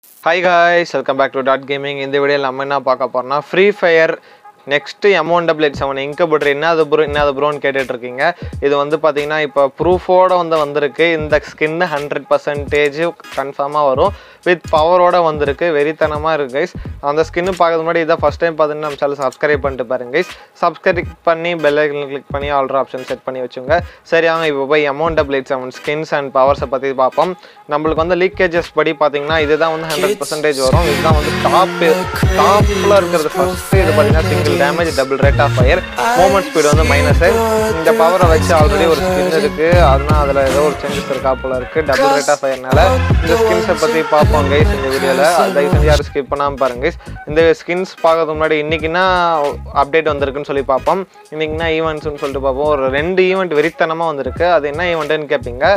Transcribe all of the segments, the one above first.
Hi guys welcome back to dot gaming இந்த வீடியோவில் நம்ம என்ன பார்க்க போறோம்னா Free Fire next M one double eight seven incubator என்னது ப்ரோ என்னது ப்ரோன்னு கேட்டுட்டு இருக்கீங்க இது வந்து பார்த்தீங்கன்னா இப்போ ப்ரூஃபோட வந்து வந்திருக்கு இந்த ஸ்கின்னு ஹண்ட்ரட் பர்சன்டேஜ் கன்ஃபார்மாக வரும் வித் பவரோட வந்திருக்கு வெறித்தனமாக இருக்கு கைஸ் அந்த ஸ்கின்னு பார்க்கறது முன்னாடி இதை ஃபஸ்ட் டைம் பார்த்தீங்கன்னா நம்ம சேனல் சப்ஸ்கிரைப் பண்ணிட்டு பாருங்க கைஸ் சப்ஸ்கிரைப் பண்ணி பெல் ஐக்கன் கிளிக் பண்ணி ஆல்ரெடி ஆப்ஷன் செட் பண்ணி வச்சுங்க சரி அவங்க இப்போ போய் M one double eight seven skins and பவர்ஸை பற்றி பார்ப்போம் நம்மளுக்கு வந்து லீக்கேஜஸ் படி பார்த்தீங்கன்னா இதுதான் வந்து ஹண்ட்ரட் பர்சன்டேஜ் வரும் இதுதான் வந்து டாப் டாப்பில் இருக்கிறது ஃபஸ்ட்டு இது பார்த்தீங்கன்னா single damage double rate of fire movement speed வந்து மைனஸ் இந்த பவரை வச்சு ஆல்ரெடி ஒரு ஸ்கின் இருக்கு அதனால் அதில் ஏதோ ஒரு சேஞ்சஸ் இருக்கா போல இருக்கு டபுள் ரேட் ஆஃப் ஃபயர்னால இந்த ஸ்கின்ஸை பற்றி பார்ப்போம் கைஸ் இந்த வீடியோவில் தயவு செஞ்சு யாரும் ஸ்கிப் பண்ணாமல் பாருங்க guys. இந்த ஸ்கின்ஸ் பார்க்கறதுக்கு முன்னாடி இன்னைக்குன்னா அப்டேட் வந்திருக்குன்னு சொல்லி பார்ப்போம் இன்னைக்குன்னா ஈவெண்ட்ஸ்னு சொல்லிட்டு பார்ப்போம் ஒரு ரெண்டு ஈவெண்ட் வெறித்தனமாக வந்திருக்கு அது என்ன ஈவெண்ட்டுன்னு கேட்பீங்க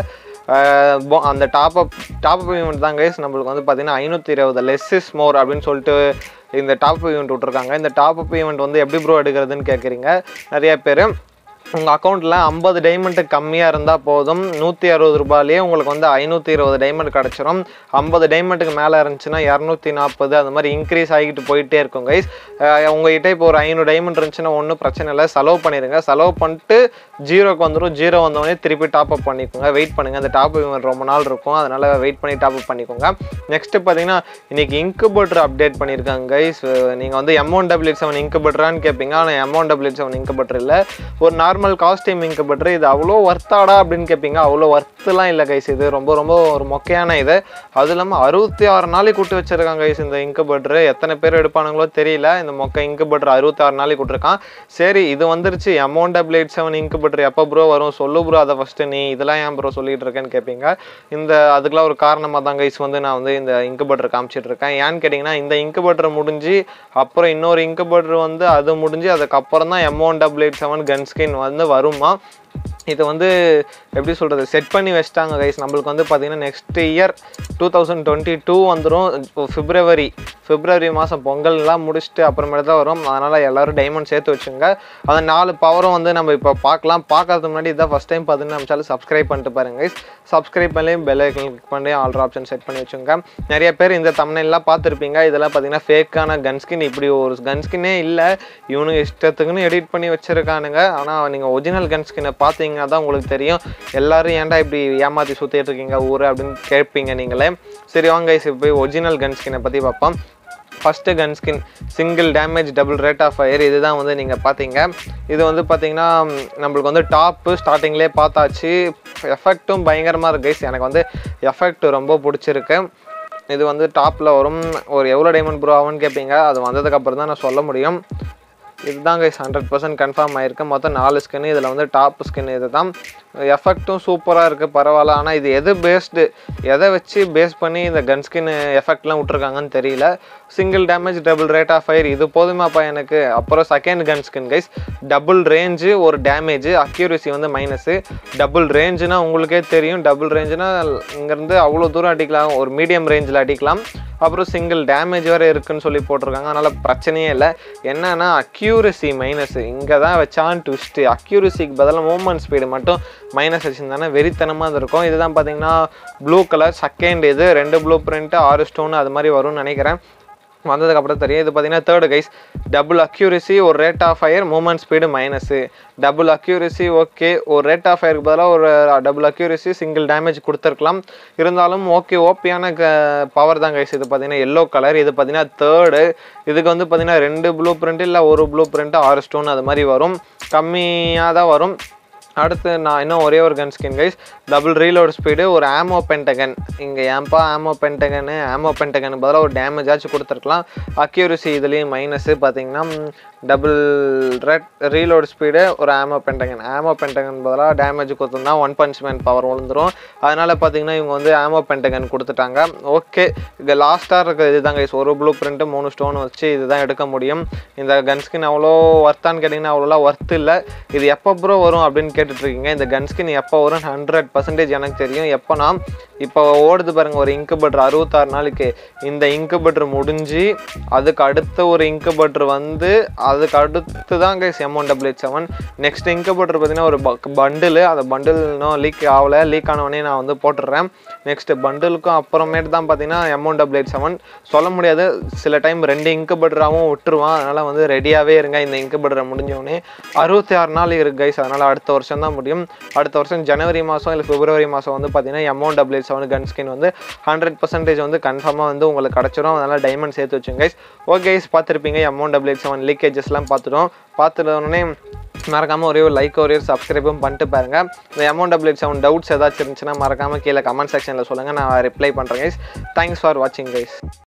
அஹ் bo- அந்த top up top up event தான் கைஸ் நம்மளுக்கு வந்து பார்த்தீங்கன்னா ஐநூற்றி இருபது லெஸ் இஸ் மோர் அப்படின்னு சொல்லிட்டு இந்த டாப் ஈவெண்ட் விட்ருக்காங்க இந்த டாப் அப் ஈவெண்ட் வந்து எப்படி ப்ரோ எடுக்கிறதுன்னு கேட்குறீங்க நிறைய பேர் உங்கள் அக்கௌண்ட்டில் ஐம்பது டைமண்ட் கம்மியாக இருந்தால் போதும் நூற்றி அறுபது ரூபாயிலேயே உங்களுக்கு வந்து ஐநூற்றி இருபது டைமண்ட் கிடச்சிரும் ஐம்பது டைமண்ட்டுக்கு மேலே இருந்துச்சுன்னா இரநூத்தி நாற்பது அந்த மாதிரி இன்க்ரீஸ் ஆகிட்டு போயிட்டே இருக்கும் கைஸ் உங்ககிட்ட இப்போ ஒரு ஐநூறு டைமண்ட் இருந்துச்சுன்னா ஒன்றும் பிரச்சனை இல்லை செலவு பண்ணிடுங்க செலவு பண்ணிட்டு ஜீரோக்கு வந்துடும் ஜீரோ வந்தோடனே திருப்பி டாப் அப் பண்ணிக்கோங்க வெயிட் பண்ணுங்கள் அந்த டாப் அப் ரொம்ப நாள் இருக்கும் அதனால் வெயிட் பண்ணி டாப் அப் பண்ணிக்கோங்க நெக்ஸ்ட்டு பார்த்தீங்கன்னா இன்னைக்கு இன்குபேட்டர் அப்டேட் பண்ணியிருக்காங்க கைஸ் நீங்கள் வந்து எம்ஒன் டபிள்யூ செவன் இன்குபேட்டரான்னு கேட்பீங்க ஆனால் எம்ஒன் டபிள்யூ செவன் இன்குபேட்டர் இல்லை ஒரு நார்மல் காஸ்டியூம் இன்குபேட்டர் இது அவ்வளோ ஒர்த்தாடா அப்படின்னு கேட்பீங்க அவ்வளோ ஒர்த்துலாம் இல்லை கைஸ் இது ரொம்ப ரொம்ப ஒரு மொக்கையான இது அதுவும் இல்லாமல் அறுபத்தி ஆறு நாளைக்கு கூட்டு வச்சிருக்காங்க கைஸ் இந்த இன்குபேட்டர் எத்தனை பேர் எடுப்பானுங்களோ தெரியல இந்த மொக்க இன்குபேட்டர் அறுபத்தி ஆறு நாளைக்கு விட்டுருக்கான் சரி இது வந்துருச்சு M one double eight seven incubator எப்போ ப்ரோ வரும் சொல்லு ப்ரோ அதை ஃபஸ்ட்டு நீ இதெல்லாம் ஏன் ப்ரோ சொல்லிட்டு இருக்கேன்னு கேட்பீங்க இந்த அதுக்கெல்லாம் ஒரு காரணமாக தான் கைஸ் வந்து நான் வந்து இந்த இன்குபேட்டர் காமிச்சிட்டு இருக்கேன் ஏன்னு கேட்டிங்கன்னா இந்த இன்குபேட்டர் முடிஞ்சு அப்புறம் இன்னொரு இன்குபேட்டர் வந்து அது முடிஞ்சு அதுக்கப்புறம் தான் M one double eight seven gun skin வந்து வருமா இது வந்து எப்படி சொல்கிறது செட் பண்ணி வச்சிட்டாங்க கைஸ் நம்மளுக்கு வந்து பார்த்தீங்கன்னா next year two thousand twenty two வந்துடும் பிப்ரவரி பிப்ரவரி மாதம் பொங்கல்லாம் முடிச்சுட்டு அப்புறமேட்டு தான் வரும் அதனால் எல்லோரும் டைமண்ட் சேர்த்து வச்சுங்க அந்த நாலு பவரும் வந்து நம்ம இப்போ பார்க்கலாம் பார்க்கறதுக்கு முன்னாடி இதான் ஃபஸ்ட் டைம் பார்த்தீங்கன்னா நம்ம சேனல் சப்ஸ்கிரைப் பண்ணிட்டு பாருங்க கைஸ் சப்ஸ்கிரைப் பண்ணி பெல் ஐக்கன் கிளிக் பண்ணி ஆல்ரெடி ஆப்ஷன் செட் பண்ணி வச்சுங்க நிறைய பேர் இந்த தமிழ்லாம் பார்த்துருப்பீங்க இதெல்லாம் பார்த்தீங்கன்னா ஃபேக்கான கன்ஸ்கின் இப்படி ஒரு கன்ஸ்கின்னே இல்லை இவனுங்க இஷ்டத்துக்குன்னு எடிட் பண்ணி வச்சிருக்கானுங்க ஆனால் நீங்கள் ஒரிஜினல் கன்ஸ்கினை பார்த்தீங்கன்னா தான் உங்களுக்கு தெரியும் எல்லாரும் ஏன்டா இப்படி ஏமாற்றி சுற்றிட்டு இருக்கீங்க ஊர் அப்படின்னு கேட்பீங்க நீங்களே சரி வாங்க guys, இப்போ போய் ஒரிஜினல் கன்ஸ்கினை பற்றி பார்ப்போம் first gun skin single damage double rate of fire இதுதான் வந்து நீங்கள் பார்த்தீங்க இது வந்து பார்த்தீங்கன்னா ம், நம்மளுக்கு வந்து டாப்பு ஸ்டார்டிங்லேயே பார்த்தாச்சு எஃபெக்ட்டும் பயங்கரமாக இருக்கு guys. எனக்கு வந்து எஃபெக்ட் ரொம்ப பிடிச்சிருக்கு இது வந்து டாப்பில் வரும் ஒரு எவ்வளோ டைமண்ட் ப்ரோ ஆகும்னு கேட்பீங்க அது வந்ததுக்கப்புறம் தான் நான் சொல்ல முடியும் இதுதான் கைஸ் ஹண்ட்ரட் பர்சன்ட் கன்ஃபார்ம் ஆயிருக்கு மொத்தம் நாலு ஸ்கின் இதில் வந்து டாப் ஸ்கின் இது தான் எஃபெக்ட்டும் சூப்பராக இருக்குது பரவாயில்ல ஆனால் இது எது பேஸ்டு எதை வச்சு பேஸ் பண்ணி இந்த கன் ஸ்கின் எஃபெக்ட்லாம் விட்ருக்காங்கன்னு தெரியல single damage double rate of fire இது போதுமாப்பா எனக்கு அப்புறம் second gun skin guys double range ஒரு டேமேஜ் அக்யூரசி வந்து மைனஸு டபுள் ரேஞ்சுனா உங்களுக்கே தெரியும் டபுள் ரேஞ்சுனா இங்கேருந்து அவ்வளோ தூரம் அடிக்கலாம் ஒரு மீடியம் ரேஞ்சில் அடிக்கலாம் அப்புறம் சிங்கிள் டேமேஜ் வேறு இருக்குன்னு சொல்லி போட்டிருக்காங்க அதனால் பிரச்சனையே இல்லை என்னன்னா அக்யூரசி மைனஸ் இங்கே தான் வச்சான் ட்விஸ்ட்டு அக்யூரசிக்கு பதிலாக மூவ்மெண்ட் ஸ்பீடு மட்டும் மைனஸ் வச்சுருந்தானே வெறித்தனமாக இருக்கும் இதுதான் பார்த்தீங்கன்னா ப்ளூ கலர் செகண்ட் இது ரெண்டு ப்ளூ பிரிண்ட்டு ஆறு ஸ்டோன் அது மாதிரி வரும்னு நினைக்கிறேன் வந்ததுக்கப்புறம் தெரியும் இது பார்த்தீங்கன்னா தேர்டு கைஸ் டபுள் அக்யூரசி ஒரு rate of fire movement speed minus double accuracy okay ஒரு ரேட் ஆஃப் ஃபயருக்கு பதிலாக ஒரு டபுள் அக்யூரசி சிங்கிள் டேமேஜ் கொடுத்துருக்கலாம் இருந்தாலும் ஓகே ஓபியான பவர் தான் கைஸ் இது பார்த்தீங்கன்னா எல்லோ கலர் இது பார்த்தீங்கன்னா தேர்டு இதுக்கு வந்து பார்த்தீங்கன்னா ரெண்டு ப்ளூ பிரிண்ட் இல்லை ஒரு ப்ளூ பிரிண்ட் ஆறு ஸ்டோன் அது மாதிரி வரும் கம்மியாக தான் வரும் அடுத்து நான் இன்னும் ஒரே ஒரு gun skin guys double reload speed ஒரு ஆமோ பென்டகன் இங்கே ஏன்பா ஆமோ பென்டகனு ஆமோ பென்டகன் பதிலாக ஒரு டேமேஜ் ஆச்சு கொடுத்துருக்கலாம் அக்யூரசி இதுலேயும் மைனஸு பார்த்தீங்கன்னா டபுள் ரெட் ரீலோட் ஸ்பீடு ஒரு ஆமோ பென்டகன் ஆமோ பென்டகன் பதிலாக டேமேஜ் கொடுத்துருந்தா ஒன் பஞ்ச் மேன் பவர் விழுந்துரும் அதனால் பார்த்தீங்கன்னா இவங்க வந்து ஆமோ பென்டகன் கொடுத்துட்டாங்க ஓகே இது லாஸ்ட்டாக இருக்கிற இதுதான் கைஸ் ஒரு ப்ளூ பிரிண்ட்டு மூணு ஸ்டோன் வச்சு இதுதான் எடுக்க முடியும் இந்த கன் ஸ்கின் அவ்வளோ ஒர்த்தான்னு கேட்டிங்கன்னா அவ்வளோலாம் ஒர்த் இல்லை இது எப்போ ப்ரோ வரும் அப்படின்னு கேட்டு கேட்டுட்ருக்கீங்க இந்த கன் ஸ்கின் எப்போ வரும் ஹண்ட்ரட் பர்சன்டேஜ் எனக்கு தெரியும் எப்போனா இப்போ ஓடுது பாருங்க ஒரு இன்குபேட்டர் அறுபத்தாறு நாளைக்கு இந்த இன்குபேட்டர் முடிஞ்சு அதுக்கு அடுத்த ஒரு இன்குபேட்டர் வந்து அதுக்கு அடுத்து தான் guys M one double eight seven next incubator பார்த்தீங்கன்னா ஒரு பண்டில் அந்த பண்டில் இன்னும் லீக் ஆகலை லீக் ஆனவொடனே நான் வந்து போட்டுடுறேன் நெக்ஸ்ட் பண்டிலுக்கும் அப்புறமேட்டு தான் பார்த்தீங்கன்னா எம்ஒன் டபுள் எயிட் செவன் சொல்ல முடியாது சில டைம் ரெண்டு இன்குபேட்டராகவும் விட்டுருவான் அதனால் வந்து ரெடியாகவே இருங்க இந்த இன்குபேட்டரை முடிஞ்சவொடனே அறுபத்தி ஆறு நாள் இருக்கு கைஸ் அதனால் அடுத்த வருஷம் தான் முடியும் அடுத்த வருஷம் ஜனவரி மாதம் இல்லை பிப்ரவரி மாதம் வந்து பார்த்தீங்கன்னா M one double eight seven gun skin வந்து ஹண்ட்ரட் பர்சன்டேஜ் வந்து கன்ஃபார்மாக வந்து உங்களுக்கு கிடச்சிரும் அதனால் டைமண்ட் சேர்த்து வச்சுங்க கைஸ் ஓகே கைஸ் பார்த்துருப்பீங்க எம்ஒன் டபுள் எயிட் செவன் லீக்கேஜஸ்லாம் பார்த்துட்டோம் பார்த்துட்டோன்னே மறக்காமல் ஒரே ஒரு லைக் ஒரே ஒரு சப்ஸ்கிரைபும் பண்ணிட்டு பாருங்க இந்த M one double eight seven doubts ஏதாச்சும் இருந்துச்சுன்னா மறக்காமல் கீழே கமெண்ட் செக்ஷனில் சொல்லுங்கள் நான் ரிப்ளை பண்ணுறேன் கைஸ் தேங்க்ஸ் ஃபார் வாட்சிங் கைஸ்